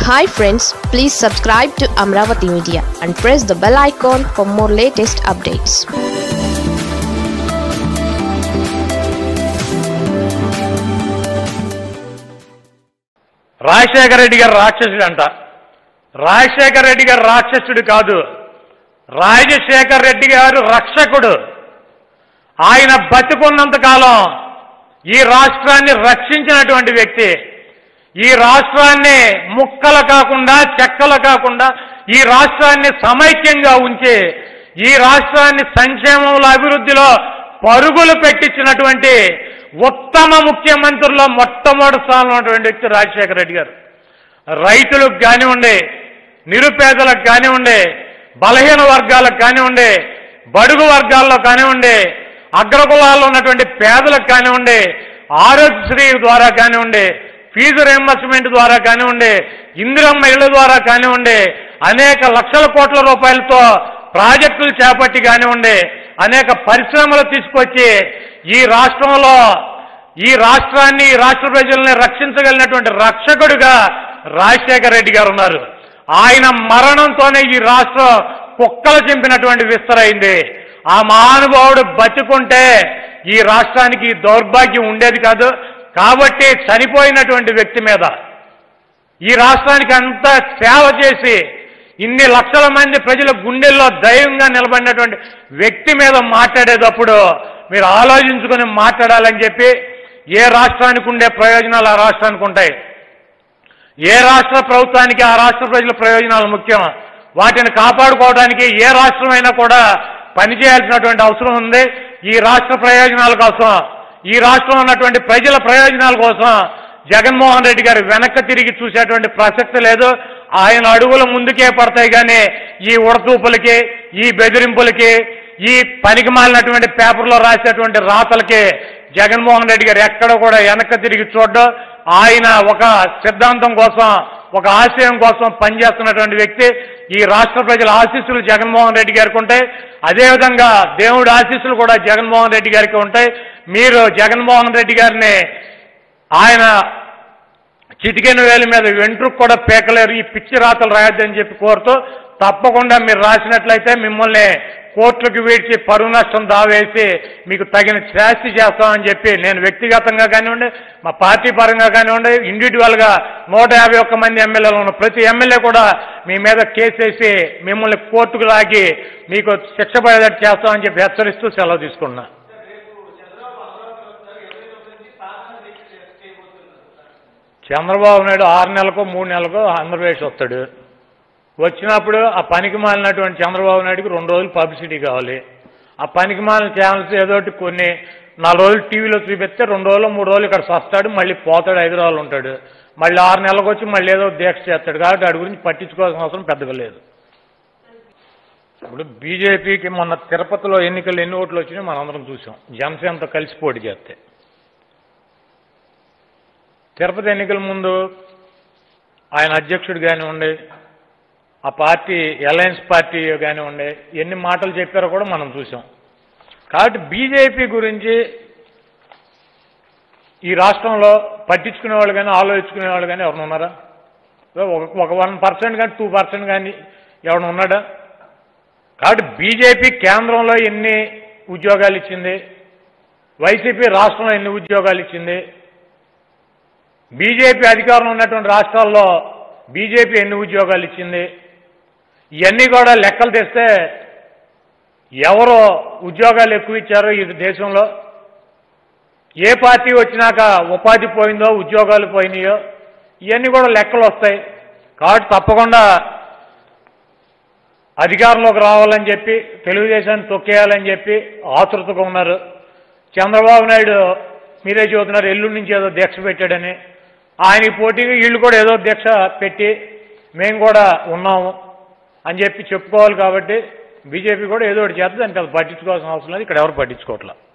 hi friends please subscribe to Amaravati media and press the bell icon for more latest updates Rajasekhara Reddy garu రాక్షసుడు అంట రాజశేఖర రెడ్డి గారు రాక్షసుడు కాదు రాజశేఖర రెడ్డి గారు రక్షకుడు ఆయన బతికున్నంత కాలం ఈ రాష్ట్రాన్ని రక్షించినటువంటి వ్యక్తి ఈ రాష్ట్రాన్ని ముక్కలు కాకుండా చెక్కలు కాకుండా ఈ రాష్ట్రాన్ని సమైక్యంగా ఉంచి ఈ రాష్ట్రాన్ని సంక్షేమంలో అభివృద్ధిలో పరుగులు పెట్టించినటువంటి ఉత్తమ ముఖ్యమంత్రుల్లో మొట్టమొదటి స్థానంలో ఉన్నటువంటి వ్యక్తి రాజశేఖర రెడ్డి గారు రైతులకు కానివ్వండి నిరుపేదలకు కానివ్వండి బలహీన వర్గాలకు కానివ్వండి బడుగు వర్గాల్లో కానివ్వండి అగ్రకులాల్లో ఉన్నటువంటి పేదలకు కానివ్వండి ఆరోగ్యశ్రీ ద్వారా కానివ్వండి ఫీజు రియంబర్స్మెంట్ ద్వారా కానివ్వండి ఇందిరమ్మ ఇళ్ల ద్వారా కానివ్వండి అనేక లక్షల కోట్ల రూపాయలతో ప్రాజెక్టులు చేపట్టి కానివ్వండి అనేక పరిశ్రమలు తీసుకొచ్చి ఈ రాష్ట్రంలో ఈ రాష్ట్రాన్ని ఈ రాష్ట్ర ప్రజల్ని రక్షించగలిగినటువంటి రక్షకుడిగా రాజశేఖర రెడ్డి గారు ఉన్నారు ఆయన మరణంతోనే ఈ రాష్ట్రం కుక్కలు చింపినటువంటి విస్తరైంది ఆ మహానుభావుడు బతుకుంటే ఈ రాష్ట్రానికి ఈ దౌర్భాగ్యం ఉండేది కాదు కాబట్టి చనిపోయినటువంటి వ్యక్తి మీద ఈ రాష్ట్రానికి అంత సేవ చేసి ఇన్ని లక్షల మంది ప్రజల గుండెల్లో ధైర్యంగా నిలబడినటువంటి వ్యక్తి మీద మాట్లాడేటప్పుడు మీరు ఆలోచించుకొని మాట్లాడాలని చెప్పి ఏ రాష్ట్రానికి ఉండే ప్రయోజనాలు ఆ రాష్ట్రానికి ఉంటాయి ఏ రాష్ట్ర ప్రభుత్వానికి ఆ రాష్ట్ర ప్రజల ప్రయోజనాలు ముఖ్యం వాటిని కాపాడుకోవడానికి ఏ రాష్ట్రమైనా కూడా పనిచేయాల్సినటువంటి అవసరం ఉంది ఈ రాష్ట్ర ప్రయోజనాల కోసం ఈ రాష్ట్రంలో ఉన్నటువంటి ప్రజల ప్రయోజనాల కోసం జగన్మోహన్ రెడ్డి గారు వెనక్కి తిరిగి చూసేటువంటి ప్రసక్తి లేదు ఆయన అడుగులు ముందుకే పడతాయి కానీ ఈ ఉడతూపులకి ఈ బెదిరింపులకి ఈ పనికి మాలినటువంటి పేపర్లో రాసేటువంటి రాతలకి జగన్మోహన్ రెడ్డి గారు ఎక్కడ కూడా వెనక్కి తిరిగి చూడడం ఆయన ఒక సిద్ధాంతం కోసం ఒక ఆశయం కోసం పనిచేస్తున్నటువంటి వ్యక్తి ఈ రాష్ట్ర ప్రజల ఆశీస్సులు జగన్మోహన్ రెడ్డి గారికి ఉంటాయి అదేవిధంగా దేవుడి ఆశీస్సులు కూడా జగన్మోహన్ రెడ్డి గారికి ఉంటాయి మీరు జగన్మోహన్ రెడ్డి గారిని ఆయన చిటికెన వేలి మీద వెంట్రుకు కూడా పేకలేరు ఈ పిచ్చి రాతలు రాయొద్దని చెప్పి కోరుతూ తప్పకుండా మీరు రాసినట్లయితే మిమ్మల్ని కోర్టులకు వీడ్చి పరువు నష్టం దావేసి మీకు తగిన శాస్తి చేస్తామని చెప్పి నేను వ్యక్తిగతంగా కానివ్వండి మా పార్టీ పరంగా కానివ్వండి ఇండివిజువల్గా నూట యాభై ఒక్క మంది ఎమ్మెల్యేలు ఉన్న ప్రతి ఎమ్మెల్యే కూడా మీ మీద కేసేసి మిమ్మల్ని కోర్టుకు లాగి మీకు శిక్ష పడేటట్టు చేస్తామని చెప్పి హెచ్చరిస్తూ సెలవు తీసుకున్నా చంద్రబాబు నాయుడు ఆరు నెలలకు మూడు నెలలకు ఆంధ్రప్రదేశ్ వస్తాడు వచ్చినప్పుడు ఆ పనికి మాలినటువంటి చంద్రబాబు నాయుడుకి రెండు రోజులు పబ్లిసిటీ కావాలి ఆ పనికి మాలిన ఛానల్స్ ఏదో ఒకటి కొన్ని నాలుగు రోజులు టీవీలో చూపిస్తే రెండు రోజులు మూడు రోజులు ఇక్కడ వస్తాడు మళ్ళీ పోతాడు హైదరాబాద్లో ఉంటాడు మళ్ళీ ఆరు నెలలకు వచ్చి మళ్ళీ ఏదో దీక్ష చేస్తాడు కాబట్టి వాడి గురించి పట్టించుకోవాల్సిన అవసరం పెద్దగా లేదు ఇప్పుడు బీజేపీకి మొన్న తిరుపతిలో ఎన్నికలు ఎన్ని ఓట్లు వచ్చినాయో మనందరం చూసాం జనసేనతో కలిసి పోటీ చేస్తే తిరుపతి ఎన్నికల ముందు ఆయన అధ్యక్షుడు కానివ్వండి ఆ పార్టీ అలయన్స్ పార్టీ కానివ్వండి ఎన్ని మాటలు చెప్పారో కూడా మనం చూసాం కాబట్టి బీజేపీ గురించి ఈ రాష్ట్రంలో పట్టించుకునే వాళ్ళు కానీ ఆలోచించుకునే వాళ్ళు కానీ ఎవరైనా ఉన్నారా ఒక- ఒక వన్ పర్సెంట్ కానీ టూ పర్సెంట్ కానీ ఎవరైనా ఉన్నాడా కాబట్టి బీజేపీ కేంద్రంలో ఎన్ని ఉద్యోగాలు ఇచ్చింది వైసీపీ రాష్ట్రంలో ఎన్ని ఉద్యోగాలు ఇచ్చింది బీజేపీ అధికారంలో ఉన్నటువంటి రాష్ట్రాల్లో బీజేపీ ఎన్ని ఉద్యోగాలు ఇచ్చింది ఇవన్నీ కూడా లెక్కలు తెస్తే ఎవరు ఉద్యోగాలు ఎక్కువ ఇచ్చారో ఈ దేశంలో ఏ పార్టీ వచ్చినాక ఉపాధి పోయిందో ఉద్యోగాలు పోయినాయో ఇవన్నీ కూడా లెక్కలు వస్తాయి కాబట్టి తప్పకుండా అధికారంలోకి రావాలని చెప్పి తెలుగుదేశాన్ని తొక్కేయాలని చెప్పి ఆతృతగా ఉన్నారు చంద్రబాబు నాయుడు మీరే చూస్తున్నారు ఎల్లుండి నుంచి ఏదో దీక్ష పెట్టాడని ఆయనకి పోటీగా వీళ్ళు కూడా ఏదో దీక్ష పెట్టి మేము కూడా ఉన్నాము అని చెప్పి చెప్పుకోవాలి కాబట్టి బీజేపీ కూడా ఏదో ఒకటి చేస్తే దానికి అది పట్టించుకోవాల్సిన అవసరం లేదు ఇక్కడ ఎవరు పట్టించుకోవట్లేదు